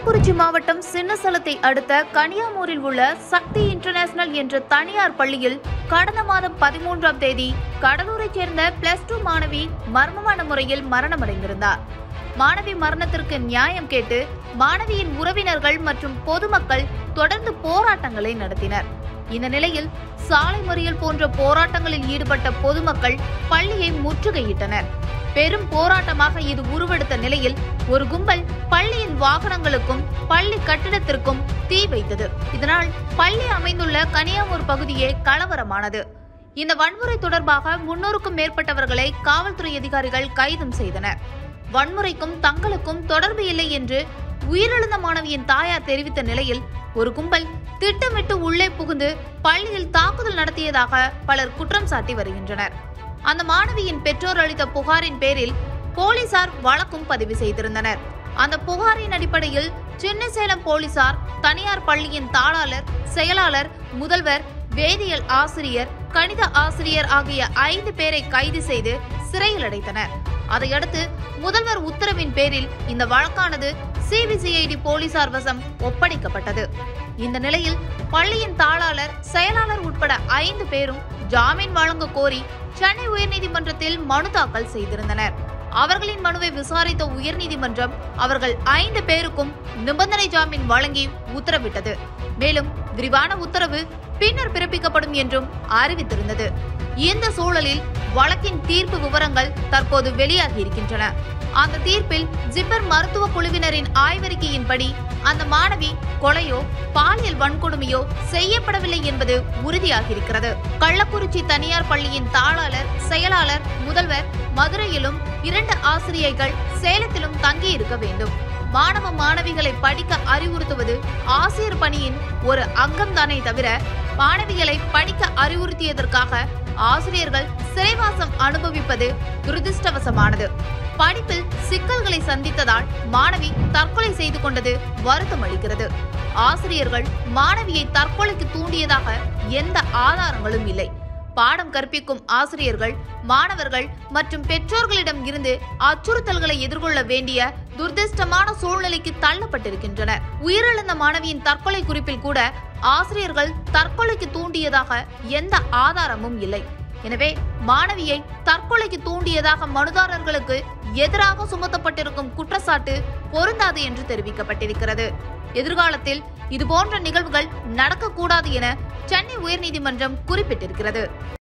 கள்ளக்குறிச்சி மாவட்டம் சின்னசலத்தை அடுத்த கனியாமூரில் உள்ள சக்தி இன்டர்நேஷனல் என்ற தனியார் பள்ளியில் கடந்த மாதம் பதிமூன்றாம் தேதி கடலூரைச் சேர்ந்த பிளஸ் டூ மாணவி மர்மமான முறையில் மரணமடைந்திருந்தார் மாணவி மரணத்திற்கு நியாயம் கேட்டு மாணவியின் உறவினர்கள் மற்றும் பொதுமக்கள் தொடர்ந்து போராட்டங்களை நடத்தினர் இந்த நிலையில் சாலை மறியல் போன்ற போராட்டங்களில் ஈடுபட்ட பொதுமக்கள் பள்ளியை முற்றுகையிட்டனர் பெரும் போராட்டமாக இது உருவெடுத்த நிலையில் ஒரு கும்பல் பள்ளியின் வாகனங்களுக்கும் பள்ளி கட்டிடத்திற்கும் தீ வைத்தது இதனால் பள்ளி அமைந்துள்ள கனியாமூர் பகுதியே கலவரமானது இந்த வன்முறை தொடர்பாக முன்னூறுக்கும் மேற்பட்டவர்களை காவல்துறை அதிகாரிகள் கைதும் செய்தனர் வன்முறைக்கும் தங்களுக்கும் தொடர்பு இல்லை என்று உயிரிழந்த மாணவியின் தாயார் தெரிவித்த நிலையில் ஒரு கும்பல் திட்டமிட்டு உள்ளே புகுந்து பள்ளியில் தாக்குதல் நடத்தியதாக பலர் குற்றம் சாட்டி வருகின்றனர் அந்த மாணவியின் பெற்றோர் அளித்த புகாரின் பேரில் போலீசார் வழக்கும் பதிவு செய்திருந்தனர் அந்த புகாரின் அடிப்படையில் சின்னசேலம் போலீசார் தனியார் பள்ளியின் தாளாளர் செயலாளர் முதல்வர் வேதியியல் ஆசிரியர் கணித ஆசிரியர் ஆகிய ஐந்து பேரை கைது செய்து சிறையில் அடைத்தனர் அதையடுத்து முதல்வர் உத்தரவின் பேரில் இந்த வழக்கானது சிபிசிஐடி போலீசார் வசம் ஒப்படைக்கப்பட்டது இந்த நிலையில் பள்ளியின் தாளாளர் செயலாளர் உட்பட ஐந்து பேரும் ஜாமீன் வழங்க கோரி சென்னை உயர்நீதிமன்றத்தில் மனு தாக்கல் செய்திருந்தனர் அவர்களின் மனுவை விசாரித்த உயர்நீதிமன்றம் அவர்கள் ஐந்து பேருக்கும் நிபந்தனை ஜாமீன் வழங்கி உத்தரவிட்டது மேலும் விரிவான உத்தரவு பின்னர் பிறப்பிக்கப்படும் என்றும் அறிவித்திருந்தது இந்த சூழலில் வழக்கின் தீர்ப்பு விவரங்கள் தற்போது வெளியாகி இருக்கின்றன அந்த தீர்ப்பில் ஜிப்பர் மருத்துவ குழுவினரின் ஆய்வறிக்கையின்படி அந்த மாணவி கொலையோ பாலியல் வன்கொடுமையோ செய்யப்படவில்லை என்பது உறுதியாகியிருக்கிறது கள்ளக்குறிச்சி தனியார் பள்ளியின் தாளாளர் செயலாளர் முதல்வர் மதுரையிலும் இரண்டு ஆசிரியைகள் சேலத்திலும் தங்கியிருக்க வேண்டும் மாணவ மாணவிகளை படிக்க அறிவுறுத்துவது ஆசிரியர் பணியின் ஒரு அங்கம்தானே தவிர மாணவிகளை படிக்க அறிவுறுத்தியதற்காக ஆசிரியர்கள் சிறைவாசம் அனுபவிப்பது துரதிருஷ்டவசமானது படிப்பில் சிக்கல்களை சந்தித்ததால் மாணவி தற்கொலை செய்து கொண்டது வருத்தம் அளிக்கிறது ஆசிரியர்கள் மாணவியை தற்கொலைக்கு தூண்டியதாக எந்த ஆதாரங்களும் இல்லை பாடம் கற்பிக்கும் ஆசிரியர்கள் மாணவர்கள் மற்றும் பெற்றோர்களிடம் இருந்து அச்சுறுத்தல்களை எதிர்கொள்ள வேண்டிய துர்திருஷ்டமான சூழ்நிலைக்கு தள்ளப்பட்டிருக்கின்றனர் உயிரிழந்த மாணவியின் தற்கொலை குறிப்பில் கூட ஆசிரியர்கள் தற்கொலைக்கு தூண்டியதாக எந்த ஆதாரமும் இல்லை எனவே மாணவியை தற்கொலைக்கு தூண்டியதாக மனுதாரர்களுக்கு எதிராக சுமத்தப்பட்டிருக்கும் குற்றச்சாட்டு பொருந்தாது என்று தெரிவிக்கப்பட்டிருக்கிறது எதிர்காலத்தில் இதுபோன்ற நிகழ்வுகள் நடக்கக்கூடாது என சென்னை உயர்நீதிமன்றம் குறிப்பிட்டிருக்கிறது